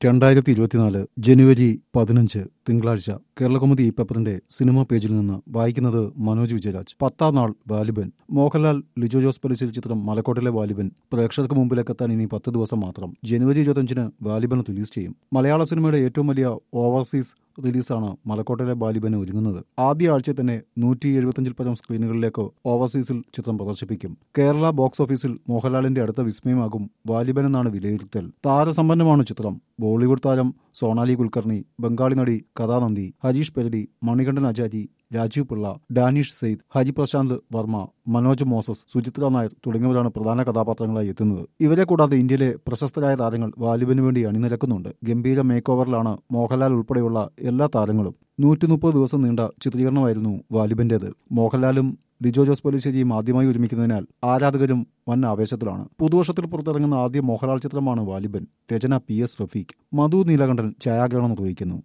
രണ്ടായിരത്തി ഇരുപത്തിനാല് ജനുവരി പതിനഞ്ച് തിങ്കളാഴ്ച കേരളകൗമുദി ഈ പേപ്പറിന്റെ സിനിമാ പേജിൽ നിന്ന് വായിക്കുന്നത് മനോജ് വിജയരാജ് പത്താം നാൾ വാലിബൻ മോഹൻലാൽ ലിജോ ജോസ് പരിശീൽ ചിത്രം മലക്കോട്ടിലെ വാലിബൻ പ്രേക്ഷകർക്ക് മുമ്പിലേക്ക് എത്താൻ ഇനി പത്ത് ദിവസം മാത്രം ജനുവരി ഇരുപത്തഞ്ചിന് വാലിബൻ റിലീസ് ചെയ്യും മലയാള സിനിമയുടെ ഏറ്റവും വലിയ ഓവർസീസ് റിലീസാണ് മലക്കോട്ടിലെ ബാലിബന് ഒരുങ്ങുന്നത് ആദ്യ ആഴ്ച തന്നെ നൂറ്റി എഴുപത്തിയഞ്ചിൽ പരം സ്ക്രീനുകളിലേക്ക് ഓവർസീസിൽ ചിത്രം പ്രദർശിപ്പിക്കും കേരള ബോക്സ് ഓഫീസിൽ മോഹൻലാലിന്റെ അടുത്ത വിസ്മയമാകും വാലിബൻ എന്നാണ് വിലയിരുത്തൽ താരസമ്പന്നമാണ് ചിത്രം ബോളിവുഡ് താരം സോണാലി കുൽക്കർണി ബംഗാളി നടി കഥാനന്ദി ഹരീഷ് പെരടി മണികണ്ഠൻ ആചാരി രാജീവ് പിള്ള ഡാനിഷ് സെയ്ദ് ഹരിപ്രശാന്ത് വർമ്മ മനോജ് മോസസ് സുചിത്ര നായർ തുടങ്ങിയവരാണ് പ്രധാന കഥാപാത്രങ്ങളായി എത്തുന്നത് ഇവരെ കൂടാതെ ഇന്ത്യയിലെ പ്രശസ്തരായ താരങ്ങൾ വാലിബിന് വേണ്ടി അണിനിരക്കുന്നുണ്ട് ഗംഭീര മേക്ക് ഓവറിലാണ് മോഹൻലാൽ ഉൾപ്പെടെയുള്ള എല്ലാ താരങ്ങളും നൂറ്റി മുപ്പത് ദിവസം നീണ്ട ചിത്രീകരണമായിരുന്നു വാലിബിന്റേത് മോഹൻലാലും ലിജോ ജോസ് പൊലിശ്ശേരിയും ആദ്യമായി ഒരുമിക്കുന്നതിനാൽ ആരാധകരും വൻ ആവേശത്തിലാണ് പുതുവർഷത്തിൽ പുറത്തിറങ്ങുന്ന ആദ്യ മോഹൻലാൽ ചിത്രമാണ് വാലിബൻ രചന പി എസ് റഫീഖ് മധു നീലകണ്ഠൻ ഛായാഗ്രഹണം നിർവഹിക്കുന്നു